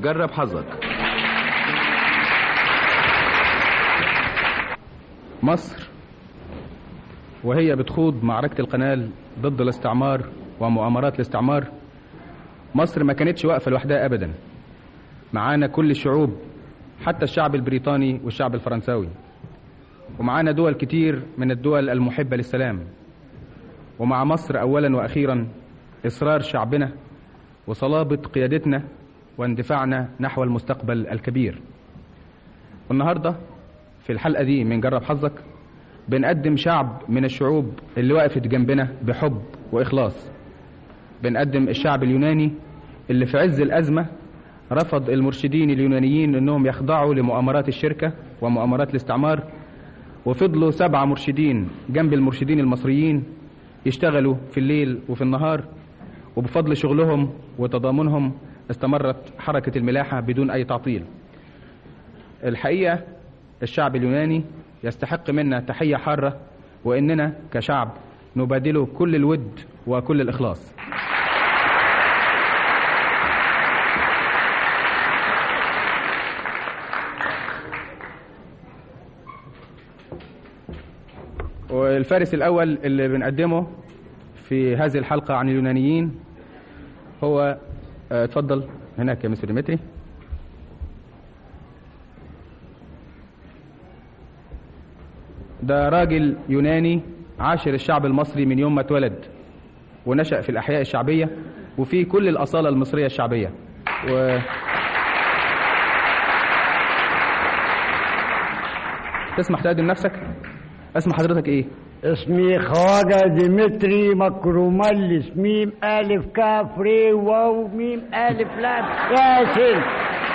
جرب حظك مصر وهي بتخوض معركة القنال ضد الاستعمار ومؤامرات الاستعمار مصر ما كانتش واقفة لوحدها أبدا معانا كل الشعوب حتى الشعب البريطاني والشعب الفرنساوي ومعانا دول كتير من الدول المحبة للسلام ومع مصر أولا وأخيرا إصرار شعبنا وصلابة قيادتنا واندفاعنا نحو المستقبل الكبير والنهاردة في الحلقة دي من جرب حظك بنقدم شعب من الشعوب اللي وقفت جنبنا بحب وإخلاص بنقدم الشعب اليوناني اللي في عز الأزمة رفض المرشدين اليونانيين انهم يخضعوا لمؤامرات الشركة ومؤامرات الاستعمار وفضلوا سبعة مرشدين جنب المرشدين المصريين يشتغلوا في الليل وفي النهار وبفضل شغلهم وتضامنهم استمرت حركة الملاحة بدون أي تعطيل الحقيقة الشعب اليوناني يستحق منا تحية حارة وإننا كشعب نبادله كل الود وكل الإخلاص والفارس الأول اللي بنقدمه في هذه الحلقة عن اليونانيين هو آه، اتفضل هناك يا مستر ديمتري ده راجل يوناني عاشر الشعب المصري من يوم ما اتولد ونشأ في الأحياء الشعبية وفي كل الأصالة المصرية الشعبية و... تسمح تقدم نفسك اسم حضرتك ايه اسمي خواجة ديمتري مكروملس ميم ألف كاف ري واو ميم ألف لام ياسين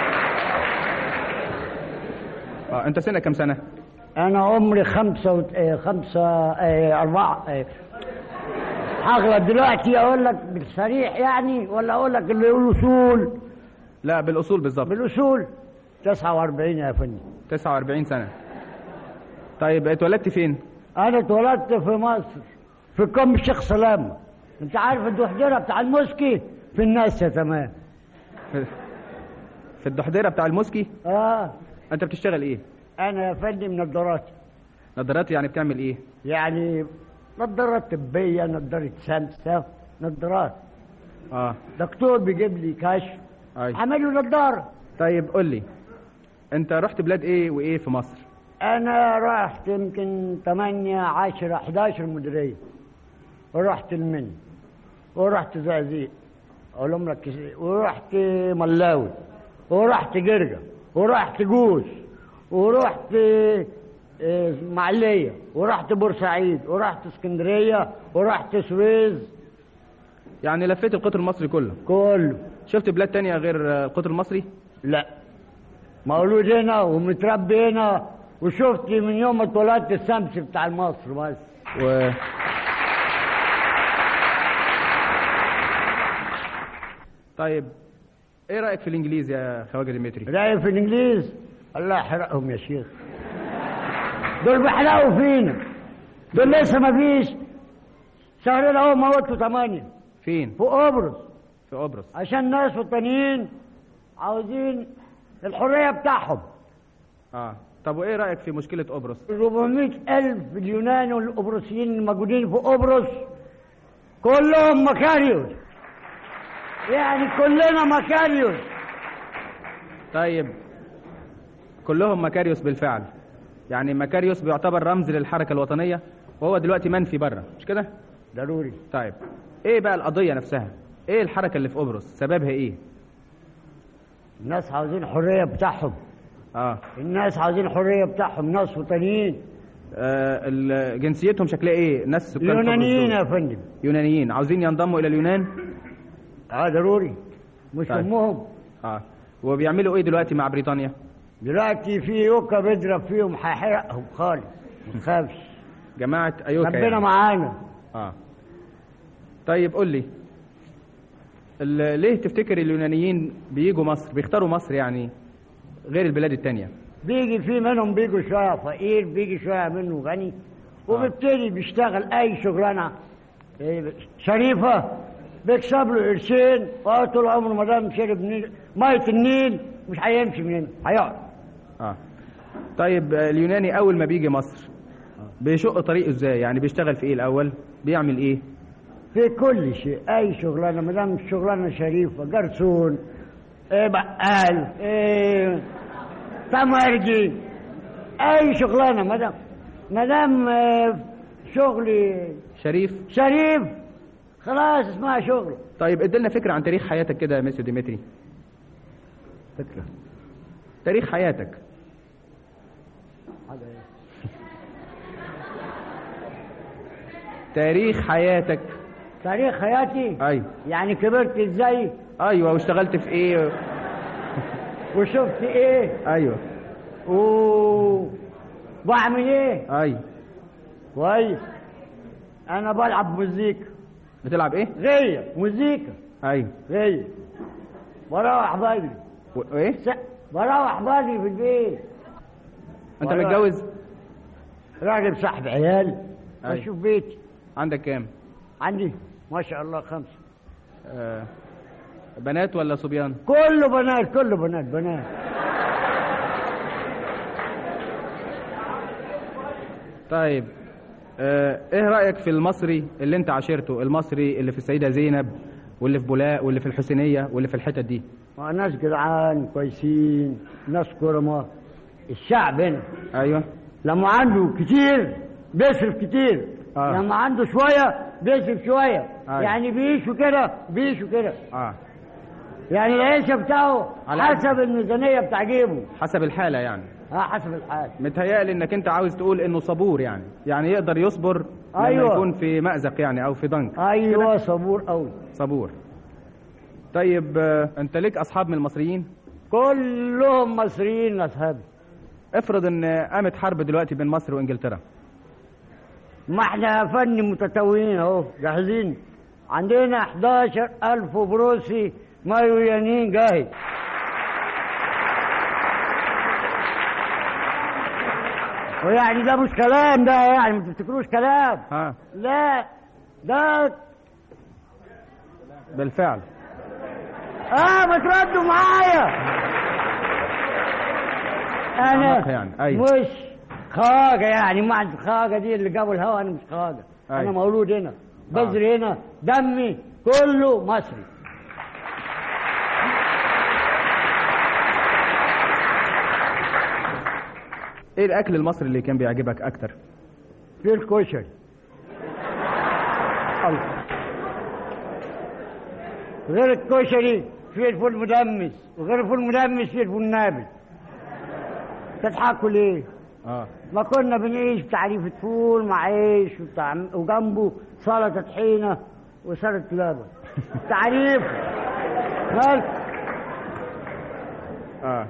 اه انت سنك كام سنة أنا عمري خمسة وت... آه، خمسة آه، أربعة آه. هغلط دلوقتي أقول لك بالصريح يعني ولا أقول لك اللي الأصول لا بالاصول بالظبط بالأصول 49 يا فندم 49 سنة طيب اتولدت فين أنا اتولدت في مصر في كم الشيخ سلامة أنت عارف الدحدرة بتاع المسكي في الناس يا تمام في- في الدحديرة بتاع الموسكي آه انت بتشتغل ايه أنا يا فندم نظارات نظارات يعني بتعمل ايه يعني نظارات طبية نظارة شمس نظارات اه دكتور بيجيب لي كشف اي عمل له نظارة طيب قول لي انت رحت بلاد ايه وايه في مصر أنا رحت يمكن 8 10 11 مديرية ورحت المنيا ورحت زقازيق أقول لهم لك كس- ورحت ملاوي ورحت جرجة ورحت جوز ورحت آه، معلية ورحت بورسعيد ورحت اسكندرية ورحت سويس يعني لفيت القطر المصري كله كله شفت بلاد تانية غير آه، القطر المصري لا مولود هنا ومتربي هنا وشفت من يوم ما اتولدت الشمس بتاع مصر بس و طيب ايه رايك في الانجليز يا خواجه ديمتري رايق في الانجليز الله يحرقهم يا شيخ دول بيحرقوا فينا دول لسه ما فيش شهرين اهو موتوا ثمانية فين في قبرص في قبرص عشان الناس والتانيين عاوزين الحرية بتاعهم اه طب وايه رايك في مشكله قبرص 400 ألف اليونان والقبرصيين الموجودين في قبرص كلهم مكاريوس يعني كلنا مكاريوس طيب كلهم مكاريوس بالفعل يعني مكاريوس بيعتبر رمز للحركه الوطنيه وهو دلوقتي منفي بره مش كده ضروري طيب ايه بقى القضيه نفسها ايه الحركه اللي في قبرص سببها ايه الناس عاوزين الحرية بتاعهم اه, الناس عاوزين الحرية بتاعهم ناس وطنيين آه ال- جنسيتهم شكلها ايه ناس سكان قبرص اليونانيين دول. يا فندم يونانيين عاوزين ينضموا الى اليونان اه ضروري مش طيب. امهم اه وبيعملوا ايه دلوقتي مع بريطانيا دلوقتي في يوكا بيضرب فيهم هيحرقهم خالص ما تخافش جماعه ايوكا ربنا يعني. معانا اه طيب قول لي ال- ليه تفتكر اليونانيين بيجوا مصر بيختاروا مصر يعني غير البلاد التانية بيجي في منهم بيجوا شويه فقير بيجي شويه منه غني وبالتالي بيشتغل اي شغلانه إيه، شريفه بيكسب له قرشين وهو طول عمره ما دام شرب نيل ميه النيل مش هيمشي من هنا هيقعد اه طيب آه، اليوناني اول ما بيجي مصر بيشق طريقه ازاي يعني بيشتغل في ايه الاول بيعمل ايه في كل شيء اي شغلانه ما دام الشغلانه شريفه جرسون إيه بقال إيه تمرجي اي شغلانه ما دام ما دام آه، شغلي شريف شريف خلاص اسمها شغل طيب اديلنا فكره عن تاريخ حياتك كده يا ميسيو ديمتري فكره تاريخ حياتك تاريخ حياتك تاريخ حياتي ايوه يعني كبرت ازاي ايوه واشتغلت في ايه وشفت ايه ايوه و بعمل ايه ايوه كويس انا بلعب مزيكا بتلعب ايه غير مزيكا ايوه غير بروح بدري و... ايه س... بروح بدري في البيت انت ولا- متجوز راجل صاحب عيال أيوة. بشوف بيتي عندك كام عندي ما شاء الله خمسة آه... بنات ولا صبيان كله بنات كله بنات بنات طيب آه... ايه رايك في المصري اللي انت عاشرته المصري اللي في السيده زينب واللي في بولاق واللي في الحسينيه واللي في الحتت دي ما ناس جدعان كويسين ناس كرمة الشعب هنا ايوه لما عنده كتير بيصرف كتير آه. لما عنده شوية بيصرف شوية أيوة. يعني بيعيشوا كده بيعيشوا كده اه يعني العيشة بتاعه على قد- حسب الميزانية بتاع جيبه حسب الحاله يعني اه حسب الحال متهيألي انك انت عاوز تقول انه صبور يعني يعني يقدر يصبر لما أيوة. يكون في مأزق يعني او في ضنك ايوه صبور قوي صبور طيب آه، انت ليك اصحاب من المصريين كلهم مصريين اصحابي افرض ان قامت حرب دلوقتي بين مصر وانجلترا ما احنا فن متتوهين اهو جاهزين عندنا 11000 بروسي مايويانين جاهز ويعني ده مش كلام ده يعني ما تفتكروش كلام ها لا ده بالفعل اه ما تردوا معايا عمق انا يعني، أيوة. مش خواجه يعني ما عندي خواجه دي اللي جابوا الهوا انا مش خواجه انا أيوة. مولود هنا بذري هنا دمي كله مصري ايه الاكل المصري اللي كان بيعجبك اكتر في الكشري الله. غير الكشري في الفول مدمس وغير الفول مدمس في الفول نابل تضحكوا ليه؟ اه ما كنا بنعيش بتعريفة فول مع عيش وبتاع وجنبه سلطة طحينة وسلطة لبن تعريف مال اه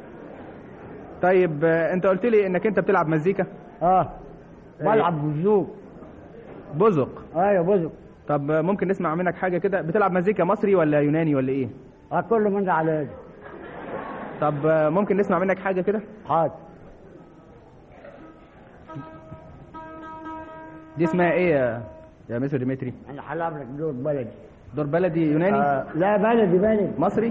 طيب آه، انت قلت لي انك انت بتلعب مزيكا اه بلعب بزوق بزق ايوه بزوق طب آه، ممكن نسمع منك حاجه كده بتلعب مزيكا مصري ولا يوناني ولا ايه اه كله من ده على ده طب آه، ممكن نسمع منك حاجه كده حاضر دي اسمها ايه يا يا مستر ديمتري انا هلعب لك دور بلدي دور بلدي يوناني آه لا بلدي بلدي مصري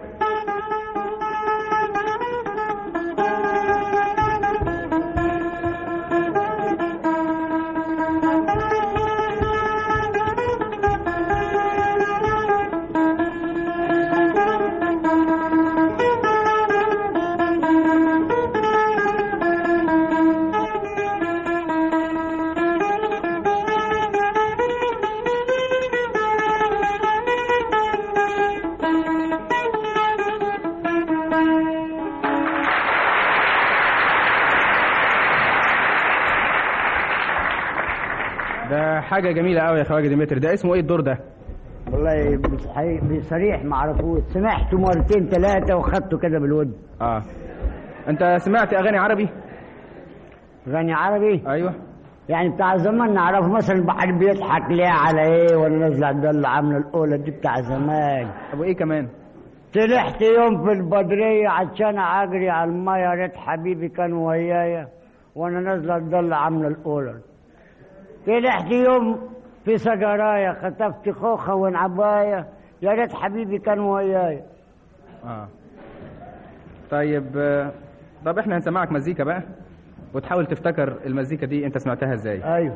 ده حاجه جميله قوي يا خواجه ديمتري ده اسمه ايه الدور ده والله بصحيح بصريح ما عرفوش سمعته مرتين ثلاثة وخدته كده بالود اه انت سمعت اغاني عربي غني عربي ايوه يعني بتاع زمان نعرف مثلا البحر بيضحك ليه على ايه وانا نازله عند اللي عامله الاولى دي بتاع زمان طب وايه كمان طلعت يوم في البدرية عشان اجري على المية ريت حبيبي كان ويايا وانا نازله عند اللي عامله الاولى طلعت يوم في سجرايا خطفت خوخة ونعباية يا ريت حبيبي كان وياي اه طيب آه، طب احنا هنسمعك مزيكا بقى وتحاول تفتكر المزيكا دي انت سمعتها ازاي ايوه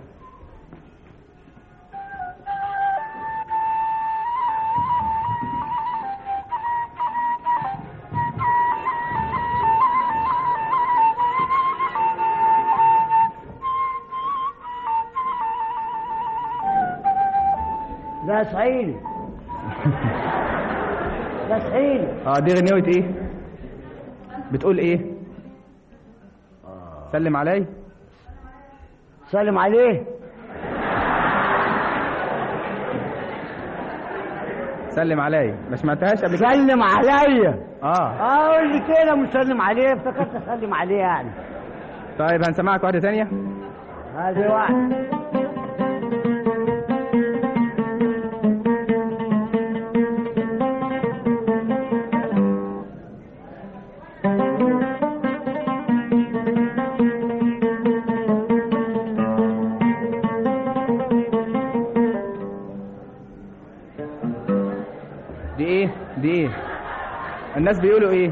ده صعيدي ده صعيدي اه دي غنيوة ايه بتقول ايه سلم علي سلم عليه سلم علي ما سمعتهاش قبل كده سلم عليا اه اقول لي كده مسلم عليه افتكرت اسلم عليه يعني طيب هنسمعك واحدة تانية هذه واحد دي ايه دي ايه الناس بيقولوا ايه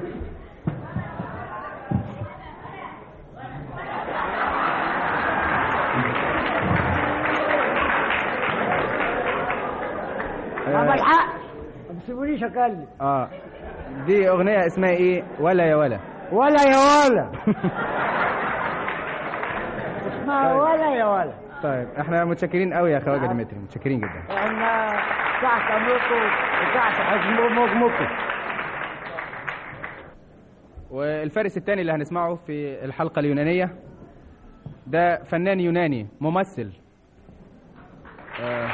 طب الحق ما تسيبونيش اكلم اه دي اغنية اسمها ايه ولا يا ولا ولا يا ولا اسمها ولا يا ولا طيب احنا متشكرين قوي يا خواجه ديمتري متشكرين جدا احنا تحت امركم وتحت حكمكم والفارس الثاني اللي هنسمعه في الحلقة اليونانية ده فنان يوناني ممثل آه،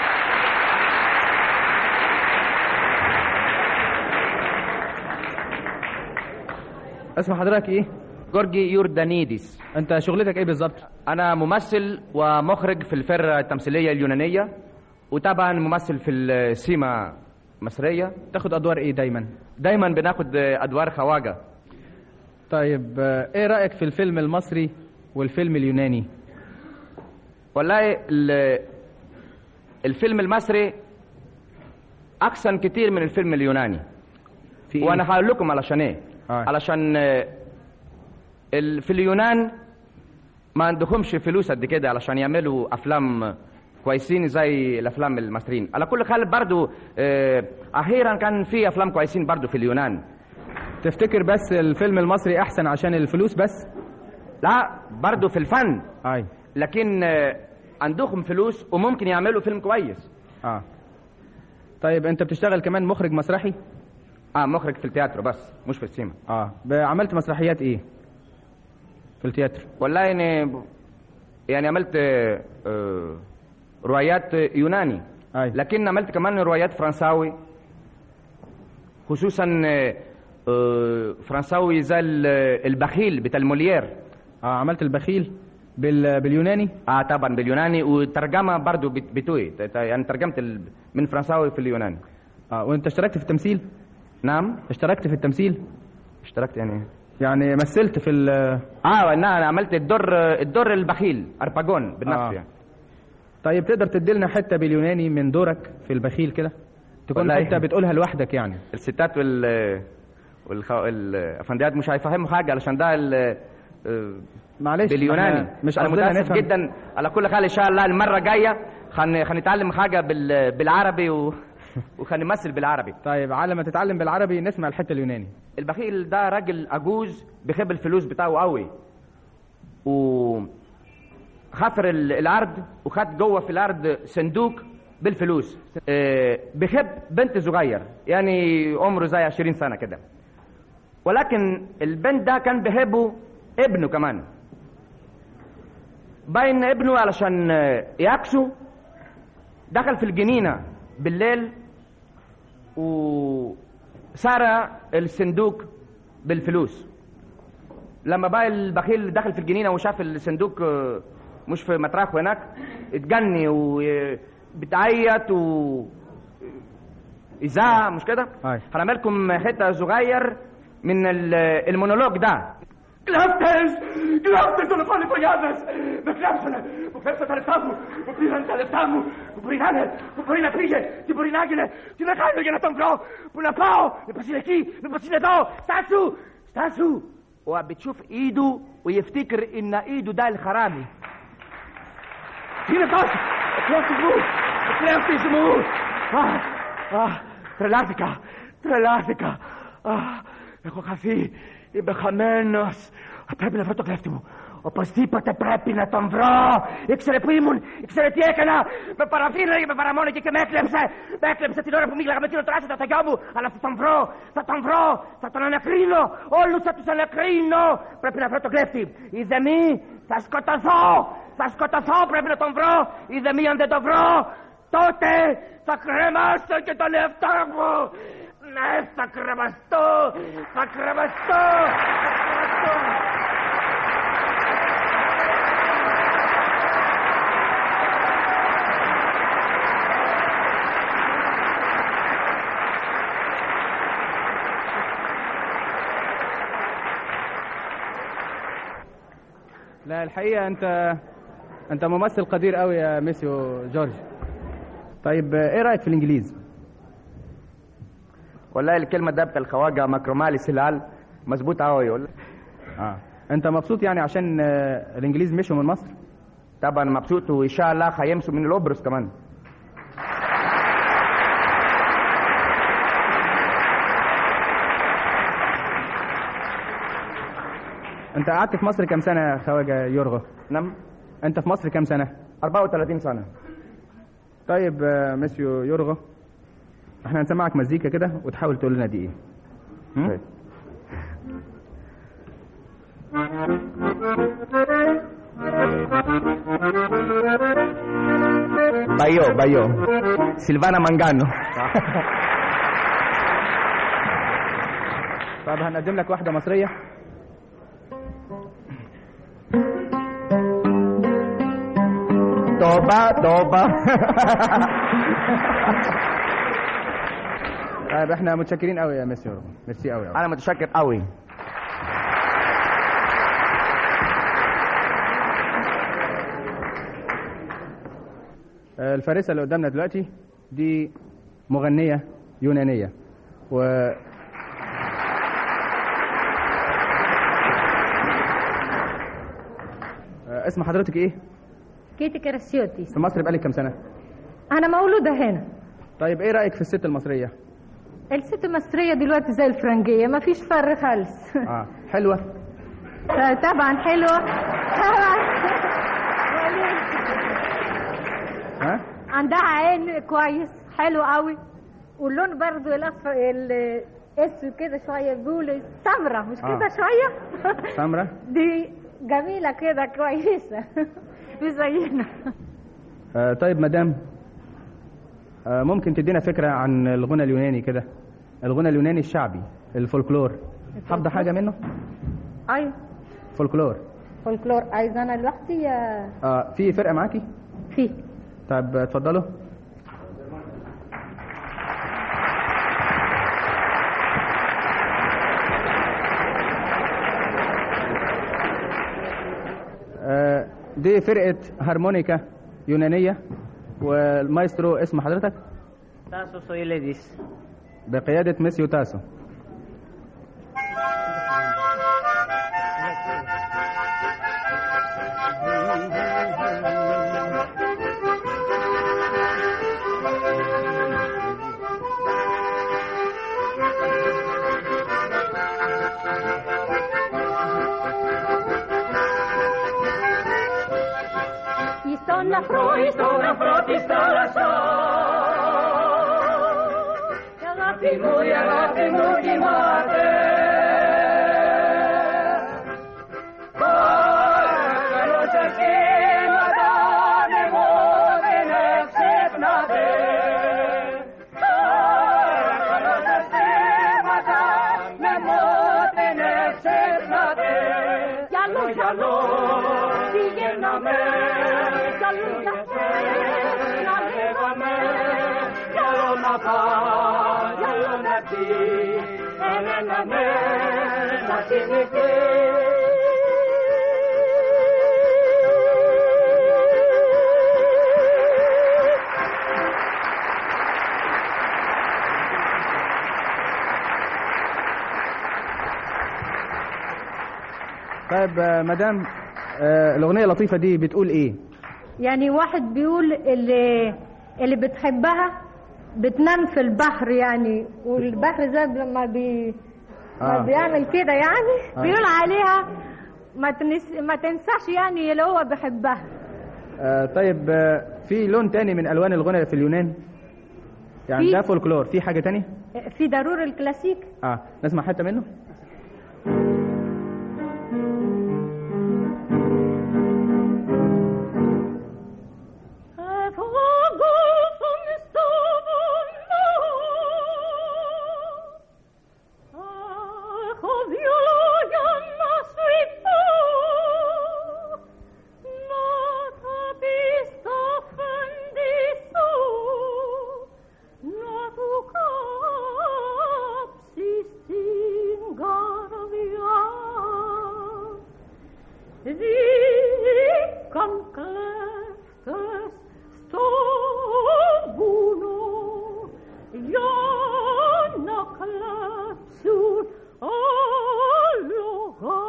اسم حضرتك ايه؟ جورجي يوردانيديس انت شغلتك ايه بالظبط؟ انا ممثل ومخرج في الفرقه التمثيليه اليونانيه وطبعا ممثل في السيما مصريه تاخد ادوار ايه دايما؟ دايما بناخد ادوار خواجه طيب آه، ايه رأيك في الفيلم المصري والفيلم اليوناني؟ والله ال- الفيلم المصري احسن كتير من الفيلم اليوناني في وانا هقول لكم علشان ايه آه. علشان آه، ال- في اليونان ما عندهمش فلوس قد كده علشان يعملوا افلام كويسين زي الافلام المصريين على كل حال برضو آه، اخيرا كان في افلام كويسين برضو في اليونان تفتكر بس الفيلم المصري احسن عشان الفلوس بس؟ لا برضو في الفن اي لكن آه، عندهم فلوس وممكن يعملوا فيلم كويس اه طيب انت بتشتغل كمان مخرج مسرحي؟ اه مخرج في التياترو بس مش في السينما اه ب- عملت مسرحيات ايه؟ في التياترو والله يعني يعني عملت آه، آه، روايات يوناني أي. لكن عملت كمان روايات فرنساوي خصوصا آه، آه، فرنساوي زي ال- البخيل بتاع الموليير اه عملت البخيل بال... باليوناني اه طبعا باليوناني وترجمه برضو بت- بتوي ت- ت- يعني ترجمت ال- من فرنساوي في اليوناني اه وانت اشتركت في التمثيل نعم اشتركت في التمثيل اشتركت يعني يعني مثلت في ال... اه نعم انا عملت الدور الدور البخيل ارباجون بالنفس آه. يعني طيب تقدر تديلنا حته باليوناني من دورك في البخيل كده تكون والله. حته بتقولها لوحدك يعني الستات وال والخ... الافنديات مش هيفهموا حاجه علشان ده ال... آه، معلش باليوناني إحنا مش انا قصدنا متاسف نفهم جدا على كل حال ان شاء الله المره الجايه خن... هنتعلم حاجه بال... بالعربي و... وهنمثل بالعربي طيب على ما تتعلم بالعربي نسمع الحته اليوناني البخيل ده راجل عجوز بيحب الفلوس بتاعه قوي و خفر ال- الارض وخد جوه في الارض صندوق بالفلوس آه، بيحب بنت صغير يعني عمره زي 20 سنه كده ولكن البنت ده كان بيحبه ابنه كمان باين ابنه علشان آه، يعكسه دخل في الجنينه بالليل وسرق الصندوق بالفلوس لما بقى البخيل دخل في الجنينه وشاف الصندوق آه، مش في مطرحه هناك اتجني وبتعيط و إذاعة مش كده؟ أي. هنعمل لكم حتة صغير من ال- المونولوج ده Klaptes! Klaptes sono fanno fogliadas! Me klapsene! Me klapsene tale stamu! Me prinan tale stamu! Me purinane! Me purina prige! Ti purinagile! Ti nakajno je na tom pro! Puna pao! Ne pasile ki! Ne pasile do! Stasu! Stasu! وبتشوف ايده ويفتكر ان ايده ده الخرامي فين الطاسة طلعت فوق طلعت اسمه اه اه ترلاتيكا ترلاتيكا اه έχω χαθεί είμαι χαμένος πρέπει να βρω το κλέφτη μου Οπωσδήποτε πρέπει να τον βρω. Ήξερε που ήμουν, ήξερε τι έκανα. Με παραφήναγε, με παραμόνηκε και με έκλεψε. Με έκλεψε την ώρα που μίλαγα με την οτράστα το γιο μου. Αλλά θα τον βρω, θα τον βρω, θα τον ανακρίνω. Όλου θα του ανακρίνω. Πρέπει να βρω τον κλέφτη. Είδε μη, θα σκοτωθώ. Θα σκοτωθώ, πρέπει να τον βρω. Είδε μη, αν δεν τον βρω, τότε θα κρεμάσω και τον εαυτό μου. Ναι, θα κρεμαστώ, θα κρεμαστώ, θα κρεμαστώ. لا الحقيقة أنت أنت ممثل قدير قوي يا ميسيو جورج طيب إيه رأيك في الإنجليز؟ والله الكلمة ده بتاع الخواجة مكرمالي سلال مظبوط قوي والله آه أنت مبسوط يعني عشان آه، الإنجليز مشوا من مصر؟ طبعا مبسوط وان شاء الله هيمسوا من الابرص كمان أنت قعدت في مصر كام سنة يا خواجة يورغو؟ نعم أنت في مصر كام سنة؟ 34 سنة طيب آه، ميسيو يورغو احنا هنسمعك مزيكا كده وتحاول تقول لنا دي ايه هم؟ طيب. بايو بايو سيلفانا مانجانو طب هنقدم لك واحدة مصرية توبة توبة طيب احنا متشكرين قوي يا ميسيو يورغو ميرسي قوي قوي انا متشكر قوي آه، الفارسة اللي قدامنا دلوقتي دي مغنية يونانية و آه، اسم حضرتك ايه؟ كيتي كراسيوتيس في مصر بقالك كام سنة؟ انا مولوده هنا طيب ايه رأيك في الست المصرية؟ الست المصريه دلوقتي زي الفرنجيه ما فيش فرق خالص اه حلوة طبعا حلوه طبعا ها؟ عندها عين كويس حلو قوي واللون برضو الاصفر الاسود كده شويه بيقولوا سمرة مش كده آه. شويه سمرة دي جميله كده كويسه مش زينا آه طيب مدام آه ممكن تدينا فكرة عن الغنى اليوناني كده الغنى اليوناني الشعبي الفولكلور حافظة حاجة منه؟ ايوه فولكلور فولكلور عايزه انا لوحدي يا آه في فرقة معاكي؟ في طيب آه، اتفضلوا آه، دي فرقة هارمونيكا يونانية والمايسترو اسم حضرتك Τάσος ο Ηλέδης. بقيادة ميسيو تاسو στον αφρό, στον αφρό της Η αγάπη μου, η αγάπη μου κοιμάται. Παρακαλώ σε κύματα, ναι μου δεν εξυπνάτε. Παρακαλώ σε κύματα, ναι μου δεν εξυπνάτε. Γυαλό, γυαλό, πηγαίναμε, γυαλό, γυαλό, να λέγαμε, γυαλό να πάει, γυαλό να πει, ενέναμε, να θυμηθεί, طيب آه، مدام آه، الاغنيه اللطيفه دي بتقول ايه يعني واحد بيقول اللي اللي بتحبها بتنام في البحر يعني والبحر زي لما بي ما آه. بيعمل كده يعني آه. بيقول عليها ما تنس ما تنساش يعني اللي هو بيحبها آه، طيب آه، في لون تاني من الوان الغنى في اليونان يعني في. ده فولكلور في حاجه تانية في ضروري الكلاسيك اه نسمع حته منه Vi kan kläftes stovuno, Jana kläpsun alloga.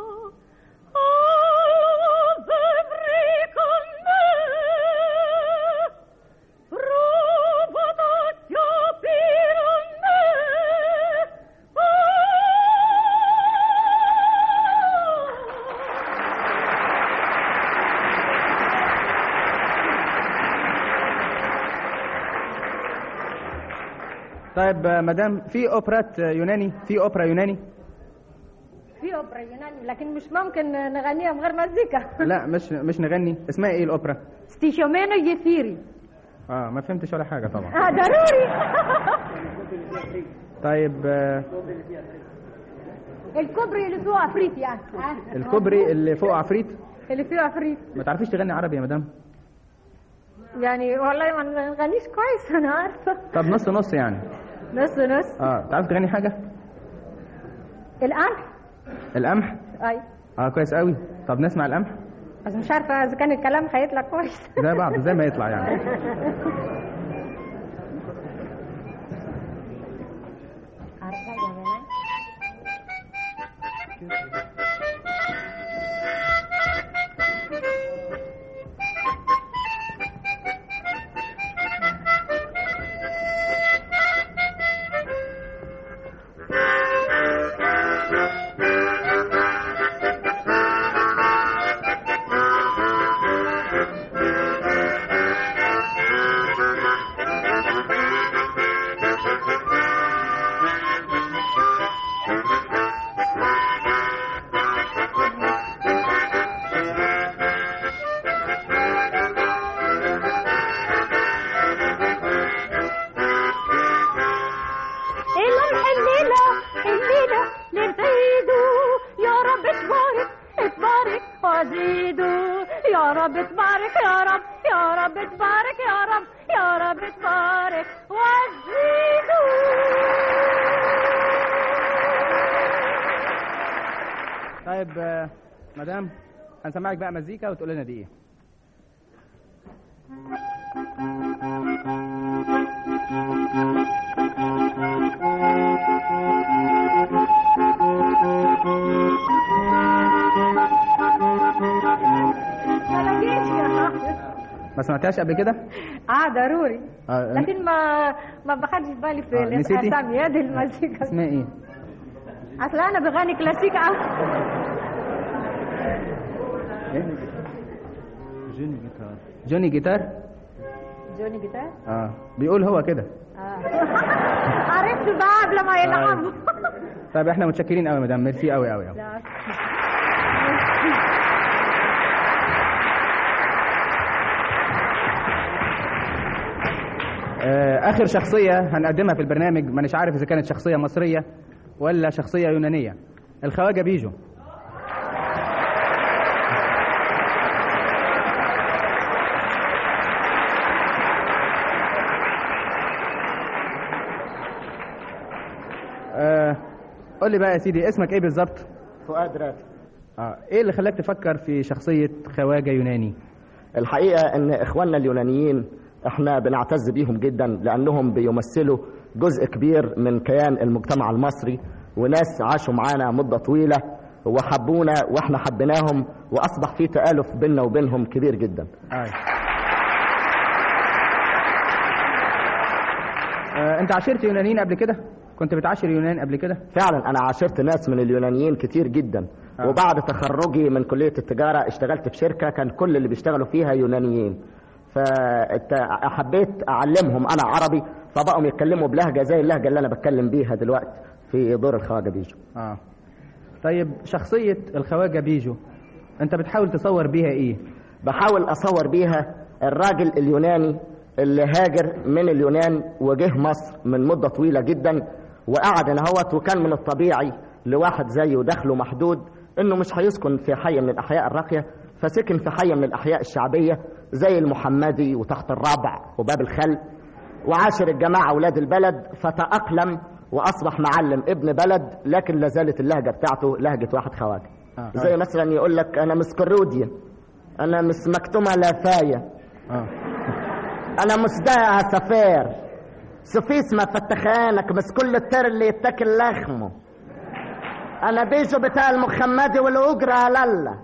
Alvevrikan med, provat att jag blir med. طيب آه، مدام في اوبرات آه، يوناني في اوبرا يوناني في اوبرا يوناني لكن مش ممكن نغنيها من غير مزيكا لا مش مش نغني اسمها ايه الاوبرا ستيشومينو يثيري اه ما فهمتش ولا حاجه طبعا اه ضروري طيب آه، الكوبري اللي فيه عفريت يعني الكوبري اللي فوق عفريت اللي فيه عفريت ما تعرفيش تغني عربي يا مدام يعني والله ما نغنيش كويس انا عارفه طب نص نص يعني نص نص اه تعرف تغني حاجه القمح القمح اي اه كويس قوي طب نسمع القمح بس مش عارفه اذا كان الكلام هيطلع كويس زي بعض زي ما يطلع يعني عارفه يا بنات القمح الليلة الليلة لنزيدوا يا رب تبارك تبارك وزيدوا يا رب تبارك يا رب يا رب تبارك يا رب يا رب تبارك وزيدوا طيب آه، مدام هنسمعك بقى مزيكا وتقول لنا دي ايه ما لقيتش يا ما سمعتهاش قبل كده اه ضروري آه، لكن ما ما بخدش بالي في آه، نسيتي؟ الاسامي هذه المزيكا اسمها ايه اصل انا بغني كلاسيك أوي. جوني جيتار جوني جيتار اه بيقول هو كده عرفت بقى قبل ما يلعب طيب احنا متشكرين قوي يا مدام ميرسي قوي قوي قوي لا. آه، اخر شخصيه هنقدمها في البرنامج مانيش عارف اذا كانت شخصيه مصريه ولا شخصيه يونانيه الخواجه بيجو آه، قول لي بقى يا سيدي اسمك ايه بالظبط فؤاد راتب اه ايه اللي خلاك تفكر في شخصيه خواجه يوناني الحقيقة ان اخواننا اليونانيين احنا بنعتز بيهم جدا لانهم بيمثلوا جزء كبير من كيان المجتمع المصري وناس عاشوا معانا مدة طويلة وحبونا واحنا حبيناهم واصبح في تآلف بيننا وبينهم كبير جدا أي. آه، انت عاشرت يونانيين قبل كده كنت بتعاشر يونان قبل كده فعلا انا عاشرت ناس من اليونانيين كتير جدا آه. وبعد تخرجي من كلية التجارة اشتغلت في شركة كان كل اللي بيشتغلوا فيها يونانيين فحبيت اعلمهم انا عربي فبقوا يتكلموا بلهجة زي اللهجة اللي انا بتكلم بيها دلوقتي في دور الخواجة بيجو اه طيب شخصية الخواجة بيجو انت بتحاول تصور بيها ايه بحاول اصور بيها الراجل اليوناني اللي هاجر من اليونان وجه مصر من مدة طويلة جدا وقعد هنا هوت وكان من الطبيعي لواحد زيه دخله محدود انه مش هيسكن في حي من الاحياء الراقية فسكن في حي من الاحياء الشعبية زي المحمدي وتحت الرابع وباب الخل وعاشر الجماعة اولاد البلد فتأقلم واصبح معلم ابن بلد لكن لازالت اللهجة بتاعته لهجة واحد خواجه آه. زي مثلا يقول لك انا مسكروديا انا مس مكتومة لافاية اه انا مسداها سفير سفيس ما فتخانك بس كل التر اللي يتاكل لخمه انا بيجو بتاع المخمدي والاجرة لالا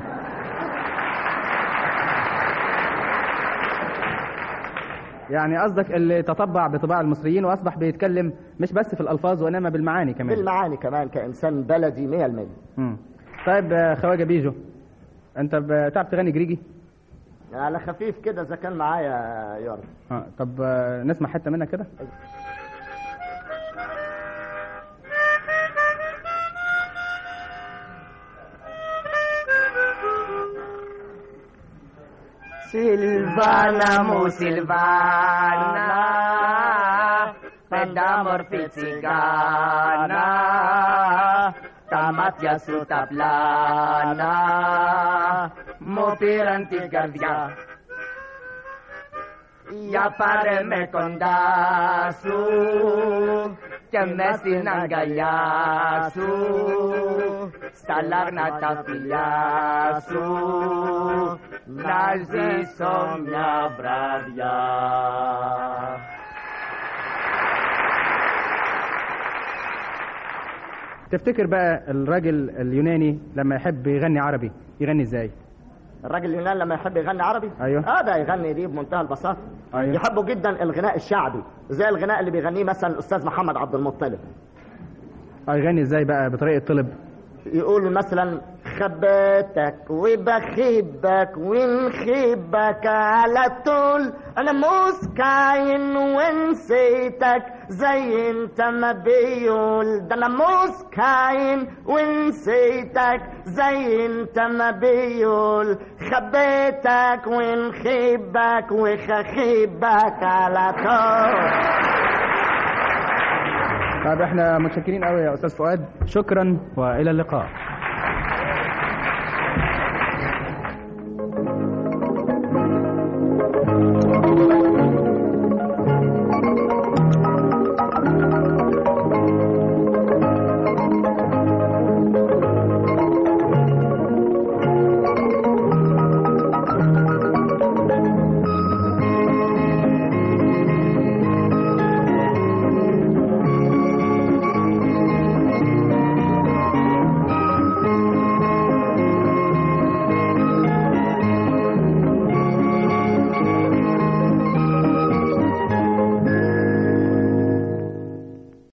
يعني قصدك اللي تطبع بطباع المصريين واصبح بيتكلم مش بس في الالفاظ وانما بالمعاني كمان بالمعاني كمان كانسان بلدي 100% مم. طيب آه، خواجة بيجو انت بتعرف تغني جريجي على خفيف كده اذا كان معايا يورا اه طب آه، نسمع حتة منها كده Silvana mu Silvana Pendamor Fitzigana Tamat ya sutaplana Mopiranti gardia Ya pare me kondasu Que me sinangayasu Salar na tapiyasu Nazi somnia bravia تفتكر بقى الراجل اليوناني لما يحب يغني عربي يغني ازاي الراجل اليوناني لما يحب يغني عربي أيوه. اه ده يغني دي بمنتهى البساطه أيوه. يحبوا جدا الغناء الشعبي زي الغناء اللي بيغنيه مثلا الاستاذ محمد عبد المطلب اه يغني ازاي بقى بطريقة طلب يقول مثلا خبيتك وبخيبك ونخيبك على طول انا مسكاين ونسيتك زي انت ما بيقول ده انا مسكاين ونسيتك زي انت ما بيقول خبيتك ونخيبك وخخيبك على طول طب احنا متشكرين قوي يا استاذ فؤاد شكرا والى اللقاء